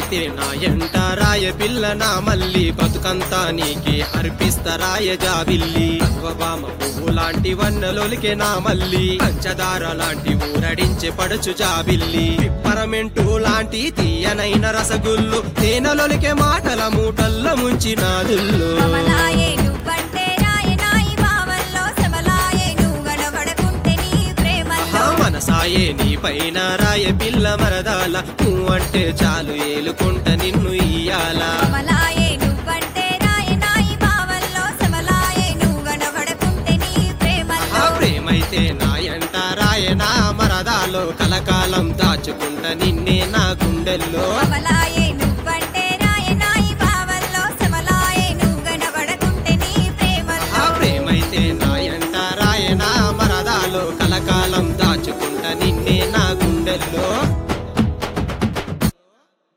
ప్రేమైతే నా ఎంట రాయ పిల్ల నా మల్లి బతుకంతా నీకే అర్పిస్తరాయ జాబిల్లి అశ్వభామ పువ్వు లాంటి వన్నెలొలికే నా మల్లి పంచదార లాంటి ఊరడించే పడుచు జాబిల్లి పిప్పరమెంటు లాంటి తీయనైన రసగుల్లు తేనెలొలికే మాటల మూటల్లో ముంచిన దుల్లు కమలాయే నువ్వంటే రాయనాయి భావంలో సమలాయే నువ్వు గడబడకుంటే నీ ప్రేమల్లో ఆ మనసాయే నీ పైన రాయ పిల్ల మరదాల నువ్వంటే చాలు ఏలుకుంట నిన్ను ఇయ్యాల కమలాయే నువ్వంటే రాయనాయి భావంలో సమలాయే నువ్వు గడబడకుంటే నీ ఆ ప్రేమల్లో ప్రేమైతే నా ఎంట రాయ నా మరదాలో కలకాలం దాచుకుంట నిన్నే నా గుండెల్లో కమలాయే